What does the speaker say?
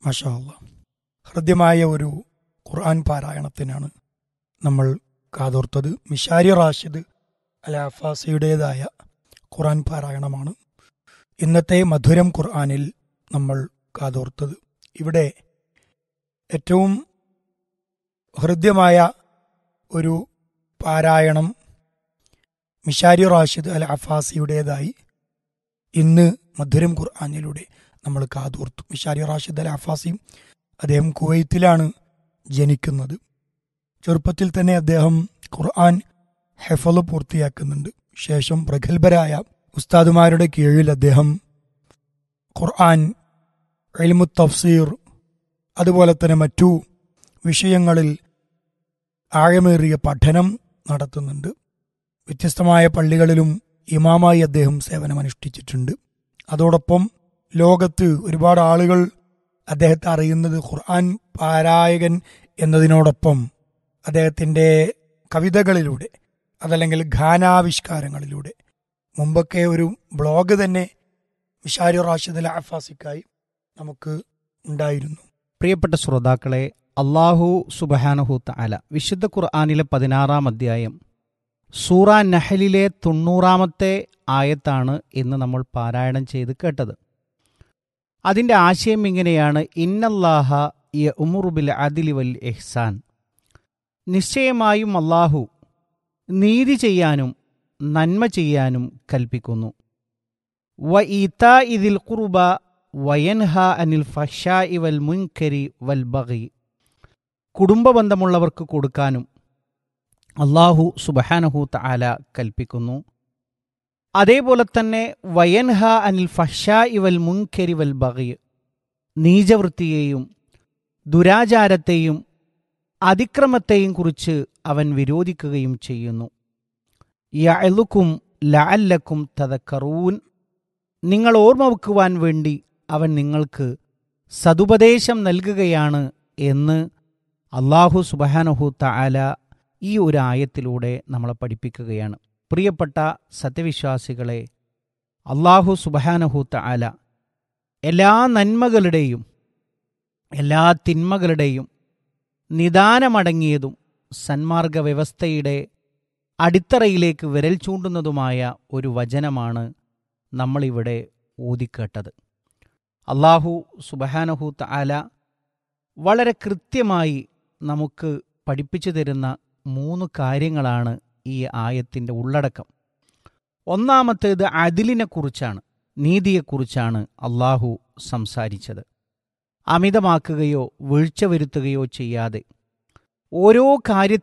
മഷാ അല്ലാ ഹൃദ്യമായ ഒരു ഖുർആൻ പാരായണത്തിനാണ് നമ്മൾ കാതോർത്തത് മിഷാരി റാഷിദ് അൽ അഫാസിയുടേതായ ഖുർആൻ പാരായണമാണ് ഇന്നത്തെ മധുരം ഖുർആനിൽ നമ്മൾ കാതോർത്തത് ഇവിടെ ഏറ്റവും ഹൃദ്യമായ ഒരു പാരായണം മിഷാരി റാഷിദ് അൽ അഫാസിയുടേതായി ഇന്ന് മധുരം ഖുർആാനിലൂടെ നമ്മൾ കാതോർത്തു മിഷാരി റാഷിദ് അൽ അഫാസി അദ്ദേഹം കുവൈത്തിലാണ് ജനിക്കുന്നത് ചെറുപ്പത്തിൽ തന്നെ അദ്ദേഹം ഖുർആൻ ഹെഫല് പൂർത്തിയാക്കുന്നുണ്ട് ശേഷം പ്രഗത്ഭരായ ഉസ്താദുമാരുടെ കീഴിൽ അദ്ദേഹം ഖുർആൻ എൽമു തഫ്സീർ അതുപോലെ തന്നെ മറ്റു വിഷയങ്ങളിൽ ആഴമേറിയ പഠനം നടത്തുന്നുണ്ട് വ്യത്യസ്തമായ പള്ളികളിലും ഇമാമായി അദ്ദേഹം സേവനമനുഷ്ഠിച്ചിട്ടുണ്ട് അതോടൊപ്പം ലോകത്ത് ഒരുപാട് ആളുകൾ അദ്ദേഹത്തെ അറിയുന്നത് ഖുർആൻ പാരായകൻ എന്നതിനോടൊപ്പം അദ്ദേഹത്തിൻ്റെ കവിതകളിലൂടെ അതല്ലെങ്കിൽ ഗാനാവിഷ്കാരങ്ങളിലൂടെ മുമ്പൊക്കെ ഒരു ബ്ലോഗ് തന്നെ മിഷാരി റാഷിദ് അൽ അഫാസിക്കായി നമുക്ക് ഉണ്ടായിരുന്നു പ്രിയപ്പെട്ട ശ്രോതാക്കളെ അള്ളാഹു സുബഹാനഹൂത്ത് അല വിശുദ്ധ ഖുർആാനിലെ പതിനാറാം അധ്യായം സൂറ നഹലിലെ തൊണ്ണൂറാമത്തെ ആയത്താണ് ഇന്ന് നമ്മൾ പാരായണം ചെയ്ത് കേട്ടത് അതിൻ്റെ ആശയം ഇങ്ങനെയാണ് ഇന്നല്ലാഹ യ ഉമുറുബിൽ അദിലി വൽ എഹ്സാൻ നിശ്ചയമായും അള്ളാഹു നീതി ചെയ്യാനും നന്മ ചെയ്യാനും കൽപ്പിക്കുന്നു വ ഈത്ത ഇതിൽ കുറുബ വയൻഹ അനിൽ ഫഷാ വൽ മുൻകരി വൽ ബഗി കുടുംബബന്ധമുള്ളവർക്ക് കൊടുക്കാനും അള്ളാഹു സുബഹാനഹു തആല കൽപ്പിക്കുന്നു അതേപോലെ തന്നെ വയൻഹ അനിൽ ഫഷാ വൽ മുൻകരി വൽ ബഗി നീചവൃത്തിയെയും ദുരാചാരത്തെയും അതിക്രമത്തെയും കുറിച്ച് അവൻ വിരോധിക്കുകയും ചെയ്യുന്നു യഅലുക്കും ലഅല്ലക്കും തദക്കറൂൻ നിങ്ങൾ ഓർമ്മ വെക്കുവാൻ വേണ്ടി അവൻ നിങ്ങൾക്ക് സതുപദേശം നൽകുകയാണ് എന്ന് അള്ളാഹു സുബഹാനഹു തആല ഈ ഒരു ആയത്തിലൂടെ നമ്മളെ പഠിപ്പിക്കുകയാണ് പ്രിയപ്പെട്ട സത്യവിശ്വാസികളെ അള്ളാഹു സുബഹാനഹു തആല എല്ലാ നന്മകളുടെയും എല്ലാ തിന്മകളുടെയും നിദാനമടങ്ങിയതും സന്മാർഗ വ്യവസ്ഥയുടെ അടിത്തറയിലേക്ക് വിരൽ ചൂണ്ടുന്നതുമായ ഒരു വചനമാണ് നമ്മളിവിടെ ഊതിക്കേട്ടത് അള്ളാഹു സുബഹാനഹു തആല വളരെ കൃത്യമായി നമുക്ക് പഠിപ്പിച്ചു തരുന്ന മൂന്ന് കാര്യങ്ങളാണ് ഈ ആയത്തിൻ്റെ ഉള്ളടക്കം ഒന്നാമത്തേത് അതിലിനെക്കുറിച്ചാണ് നീതിയെക്കുറിച്ചാണ് അള്ളാഹു സംസാരിച്ചത് അമിതമാക്കുകയോ വീഴ്ച വരുത്തുകയോ ചെയ്യാതെ ഓരോ കാര്യ